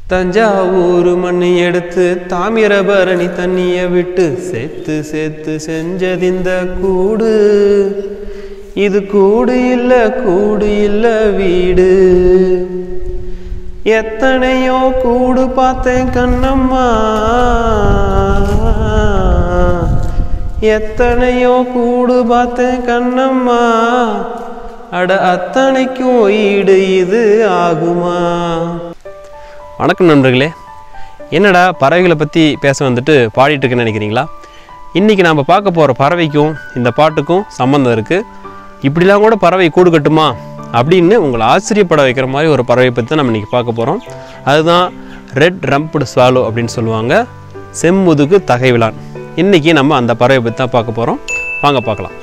தஞ்சாவூர் மண்ணு எடுத்து தாமிரபரணி தண்ணிய விட்டு சேர்த்து சேர்த்து செஞ்சதிந்த கூடு இது கூடு இல்ல கூடு இல்ல வீடு எத்தனையோ கூடு பார்த்தேன் கண்ணம்மா எத்தனையோ கூடு பார்த்தேன் கண்ணம்மா அட அத்தனைக்கும் ஈடு இது ஆகுமா வணக்கம் நண்பர்களே என்னடா பறவைகளை பற்றி பேச வந்துட்டு பாடிட்டு இருக்கேன்னு நினைக்கிறீங்களா இன்றைக்கி நாம் பார்க்க போகிற பறவைக்கும் இந்த பாட்டுக்கும் சம்மந்தம் இருக்குது இப்படிலாம் கூட பறவை கூடு கட்டுமா அப்படின்னு உங்களை ஆச்சரியப்பட வைக்கிற மாதிரி ஒரு பறவை பற்றி தான் நம்ம இன்றைக்கி பார்க்க போகிறோம் அதுதான் ரெட் ரம்ப்டு ஸ்வாலோ அப்படின்னு சொல்லுவாங்க செம்முதுகு தகைவிலான் இன்றைக்கி நம்ம அந்த பறவை பற்றி தான் பார்க்க போகிறோம் வாங்க பார்க்கலாம்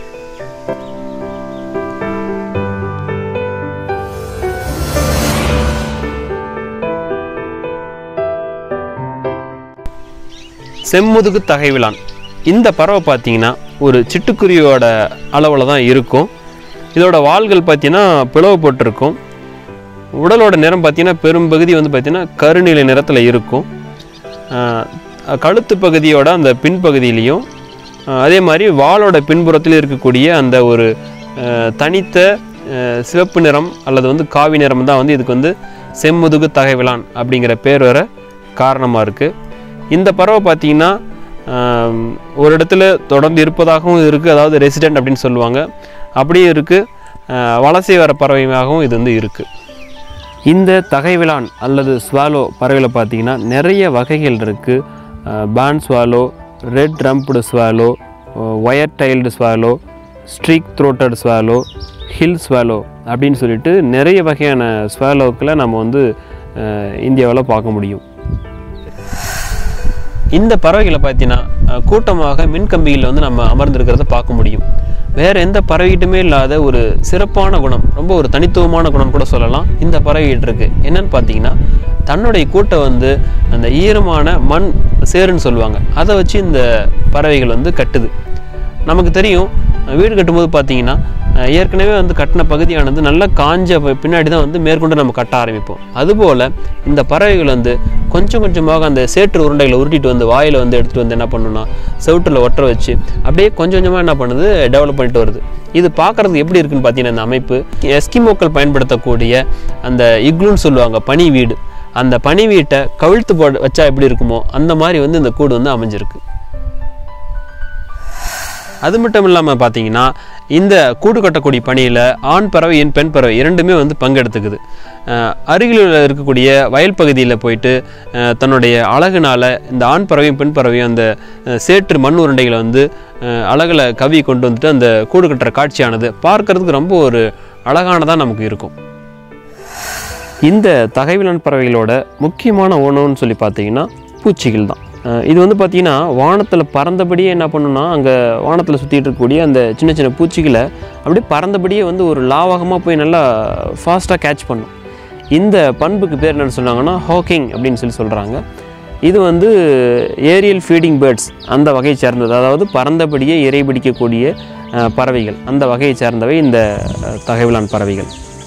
செம்முதுகு தகைவிலான் இந்த பறவை பார்த்தீங்கன்னா ஒரு சிட்டுக்குருவியோட அளவில் தான் இருக்கும் இதோட வால்கள் பார்த்தீங்கன்னா பிளவுபட்டிருக்கும் உடலோட நிறம் பார்த்தீங்கன்னா பெரும்பகுதி வந்து பார்த்தீங்கன்னா கருநீல நிறத்தில் இருக்கும் ஆஹ் கழுத்து பகுதியோட அந்த பின்பகுதியிலையும் ஆஹ் அதே மாதிரி வாலோட பின்புறத்தில் இருக்கக்கூடிய அந்த ஒரு ஆஹ் தனித்த ஆஹ் சிவப்பு நிறம் அல்லது வந்து காவி நிறம் தான் வந்து இதுக்கு வந்து செம்முதுகு தகைவிலான் அப்படிங்கிற பேர் வர காரணமாக இருக்குது இந்த பறவை பார்த்தீங்கன்னா ஆம், ஒரு இடத்துல தொடர்ந்து இருப்பதாகவும் இருக்குது அதாவது ரெசிடென்ட் அப்படின்னு சொல்லுவாங்க அப்படியும் இருக்குது வலசை வர பறவையாகவும் இது வந்து இருக்குது இந்த தகைவிலான் அல்லது ஸ்வாலோ பறவைகளை பார்த்தீங்கன்னா நிறைய வகைகள் இருக்குது barn swallow red rumped swallow wire tailed swallow streak throated swallow hill swallow அப்படின்னு சொல்லிட்டு நிறைய வகையான ஸ்வாலோக்களை நம்ம வந்து இந்தியாவில் பார்க்க முடியும் இந்த பறவைகளை பார்த்தீங்கன்னா அஹ், கூட்டமாக மின்கம்பிகளில் வந்து நம்ம அமர்ந்திருக்கிறத பார்க்க முடியும் வேற எந்த பறவைகிட்டுமே இல்லாத ஒரு சிறப்பான குணம் ரொம்ப ஒரு தனித்துவமான குணம் கூட சொல்லலாம் இந்த பறவைகிட்ட இருக்கு என்னன்னு பார்த்தீங்கன்னா தன்னுடைய கூட்டை வந்து அந்த ஈரமான மண் சேருன்னு சொல்லுவாங்க அதை வச்சு இந்த பறவைகள் வந்து கட்டுது நமக்கு தெரியும் அஹ், வீடு கட்டும்போது பார்த்தீங்கன்னா அஹ், ஏற்கனவே வந்து கட்டின பகுதியானது நல்லா காஞ்ச ப- பின்னாடி தான் வந்து மேற்கொண்டு நம்ம கட்ட ஆரம்பிப்போம் அதுபோல் இந்த பறவைகள் வந்து கொஞ்சம் கொஞ்சமாக அந்த சேற்று உருண்டைகளை உருட்டிட்டு வந்து வாயில் வந்து எடுத்துகிட்டு வந்து என்ன பண்ணுன்னா செவுட்டில் ஒட்ட வச்சு அப்படியே கொஞ்சம் கொஞ்சமாக என்ன பண்ணுது டெவலப் பண்ணிட்டு வருது இது பார்க்குறதுக்கு எப்படி இருக்குன்னு பார்த்தீங்கன்னா இந்த அமைப்பு எஸ்கிமோக்கள் பயன்படுத்தக்கூடிய அந்த இக்லூன்னு சொல்லுவாங்க பனி வீடு அந்த பனி வீட்டை கவிழ்த்து போட வச்சா எப்படி இருக்குமோ அந்த மாதிரி வந்து இந்த கூடு வந்து அமைஞ்சிருக்கு அது மட்டும் இல்லாமல் பார்த்தீங்கன்னா இந்த கூடு கட்டக்கூடிய பணியில் ஆண் பறவை என் பெண் பறவை இரண்டுமே வந்து பங்கெடுத்துக்குது அஹ் அருகில் இருக்கக்கூடிய வயல் பகுதியில் போயிட்டு அஹ் தன்னுடைய அழகுனால இந்த ஆண் பறவையும் பெண் பறவையும் அந்த அஹ் சேற்று மண் உருண்டைகளை வந்து அஹ் அழகுல கவி கொண்டு வந்துட்டு அந்த கூடு கட்டுற காட்சியானது பார்க்கறதுக்கு ரொம்ப ஒரு அழகானதாக நமக்கு இருக்கும் இந்த தகைவிலன் பறவைகளோட முக்கியமான உணவுன்னு சொல்லி பார்த்தீங்கன்னா பூச்சிகள் தான் அஹ் இது வந்து பார்த்தீங்கன்னா வானத்தில் பறந்தபடியே என்ன பண்ணுன்னா அங்கே வானத்தில் சுற்றிட்டு இருக்கக்கூடிய அந்த சின்ன சின்ன பூச்சிகளை அப்படியே பறந்தபடியே வந்து ஒரு லாவகமாக போய் நல்லா ஃபாஸ்ட்டாக கேட்ச் பண்ணும் இந்த பண்புக்கு பேர் என்னன்னு சொன்னாங்கன்னா ஹாக்கிங் அப்படின்னு சொல்லி சொல்கிறாங்க இது வந்து ஏரியல் ஃபீடிங் பேர்ட்ஸ் அந்த வகையை சேர்ந்தது அதாவது பறந்தபடியே இறை பிடிக்கக்கூடிய அஹ், பறவைகள் அந்த வகையை சேர்ந்தவை இந்த அஹ், தகைவிலான் பறவைகள்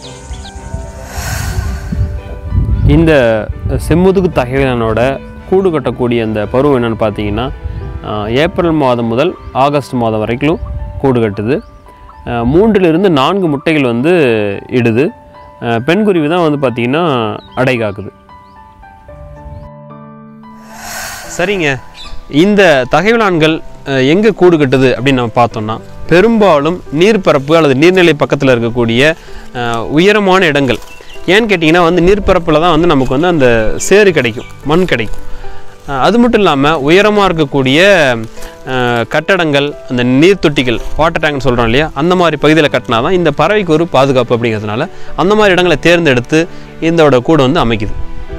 இந்த செம்முதுகு தகைவிலனோட கூடு கட்டக்கூடிய அந்த பருவம் என்னென்னு பார்த்தீங்கன்னா ஆஹ், ஏப்ரல் மாதம் முதல் ஆகஸ்ட் மாதம் வரைக்கும் கூடு கட்டுது ஆஹ், மூன்றிலிருந்து நான்கு முட்டைகள் வந்து இடுது ஆஹ், பெண்குருவி தான் வந்து பார்த்திங்கன்னா அடை காக்குது சரிங்க இந்த தகைவிலான்கள் எங்கே கூடு கட்டுது அப்படின்னு நம்ம பார்த்தோம்னா பெரும்பாலும் நீர்ப்பரப்பு அல்லது நீர்நிலை பக்கத்தில் இருக்கக்கூடிய அஹ், உயரமான இடங்கள் ஏன்னு கேட்டிங்கன்னா வந்து நீர்ப்பரப்பில் தான் வந்து நமக்கு வந்து அந்த சேறு கிடைக்கும் மண் கிடைக்கும் அஹ், அது மட்டும் இல்லாமல் உயரமாக இருக்கக்கூடிய அஹ், கட்டடங்கள் அந்த நீர் தொட்டிகள் வாட்டர் டேங்க்னு சொல்கிறோம் இல்லையா அந்த மாதிரி பகுதியில் கட்டினா தான் இந்த பறவைக்கு ஒரு பாதுகாப்பு அப்படிங்கிறதுனால அந்த மாதிரி இடங்களை தேர்ந்தெடுத்து இதோட கூடு வந்து அமைக்குது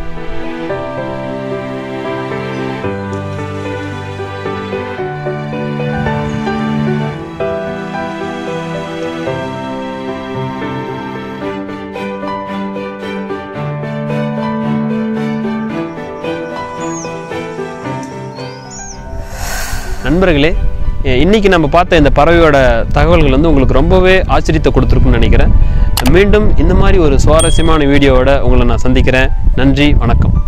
நண்பர்களே எ- இன்னைக்கு நம்ம பார்த்த இந்த பறவையோட தகவல்கள் வந்து உங்களுக்கு ரொம்பவே ஆச்சரியத்தை கொடுத்துருக்குன்னு நினைக்கிறேன் மீண்டும் இந்த மாதிரி ஒரு சுவாரஸ்யமான வீடியோவோட உங்களை நான் சந்திக்கிறேன் நன்றி வணக்கம்